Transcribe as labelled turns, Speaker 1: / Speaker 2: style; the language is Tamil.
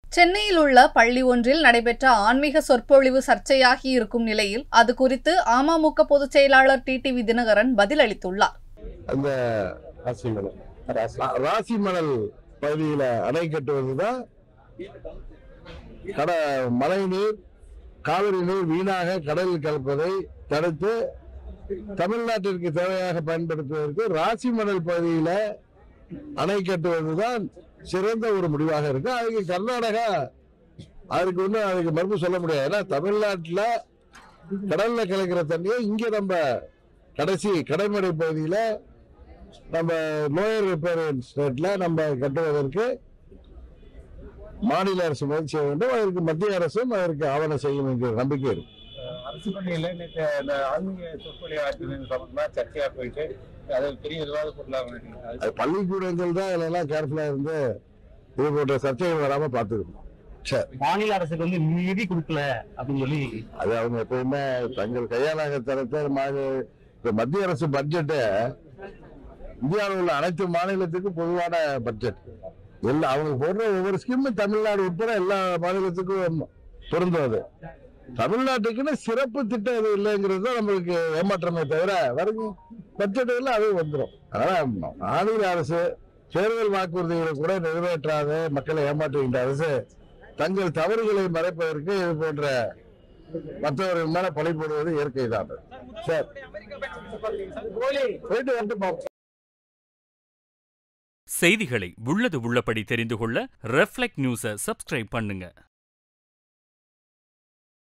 Speaker 1: சென்னையில் உள்ள பள்ளி ஒன்றில் நடைபெற்ற ஆன்மீக சொற்பொழிவு சர்ச்சையாகி இருக்கும் நிலையில் அது குறித்து அமமுக பொதுச் செயலாளர் டிடிவி தினகரன் பதிலளித்துள்ளார்
Speaker 2: அந்த
Speaker 3: ராசிமணல்
Speaker 2: ரா- ராசி மணல் பகுதியில அணை கட்டுவதுதான் கட மழை நீர் காவிரி நீர் வீணாக கடலில் கலப்பதை தடுத்து தமிழ்நாட்டிற்கு தேவையாக பயன்படுத்துவதற்கு ராசி மணல் பகுதியில அணை கட்டுவதுதான் சிறந்த ஒரு முடிவாக இருக்கு அதுக்கு கர்நாடகா அதுக்கு ஒன்றும் அதுக்கு மறுப்பு சொல்ல முடியாது ஏன்னா தமிழ்நாட்டில் கடல்ல கலக்கிற தண்ணியை இங்க நம்ம கடைசி கடைமடை பகுதியில நம்ம லோயர் ரிப்பேரியன் ஸ்டேட்ல நம்ம கட்டுவதற்கு மாநில அரசு முயற்சி செய்ய வேண்டும் அதற்கு மத்திய அரசும் அதற்கு ஆவணம் செய்யும் என்கிற நம்பிக்கை இருக்கு
Speaker 3: அரசு பள்ளியில நேற்று இந்த ஆன்மீக சொற்பொழிவு ஆற்றின சம்பந்தமா சர்ச்சையா போயிட்டு அது ஒரு பெரிய விவாத பொருளாக மாட்டேங்குது அது
Speaker 2: அது பள்ளிக்கூடங்கள் தான் இதெல்லாம் கேர்ஃபுல்லா இருந்து இது போன்ற சர்ச்சைகள் வராம பார்த்துக்கணும் சரி
Speaker 4: மாநில அரசுக்கு வந்து நிதி கொடுக்கல அப்படின்னு சொல்லி
Speaker 2: அது அவங்க எப்பயுமே தங்கள் கையாளாக தரத்தை மாநில இப்ப மத்திய அரசு பட்ஜெட்டு இந்தியாவில் உள்ள அனைத்து மாநிலத்துக்கும் பொதுவான பட்ஜெட் எல்லா அவங்க போடுற ஒவ்வொரு ஸ்கீமும் தமிழ்நாடு உட்பட எல்லா மாநிலத்துக்கும் பொருந்தும் அது தமிழ்நாட்டுக்குன்னு சிறப்பு திட்டம் எதுவும் இல்லைங்கிறது தான் நம்மளுக்கு ஏமாற்றமே தவிர வரைக்கும் பட்ஜெட்டுகள் அதுவும் வந்துடும் அதனால மாநில அரசு தேர்தல் வாக்குறுதிகளை கூட நிறைவேற்றாத மக்களை ஏமாற்றுகின்ற அரசு தங்கள் தவறுகளை மறைப்பதற்கு இது போன்ற மற்றவர்கள் மேல பழி போடுவது இயற்கை தான் சரி போயிட்டு வந்து பார்ப்போம்
Speaker 5: செய்திகளை உள்ளது உள்ளபடி தெரிந்து கொள்ள ரெஃப்ளெக்ட் நியூஸை சப்ஸ்கிரைப் பண்ணுங்க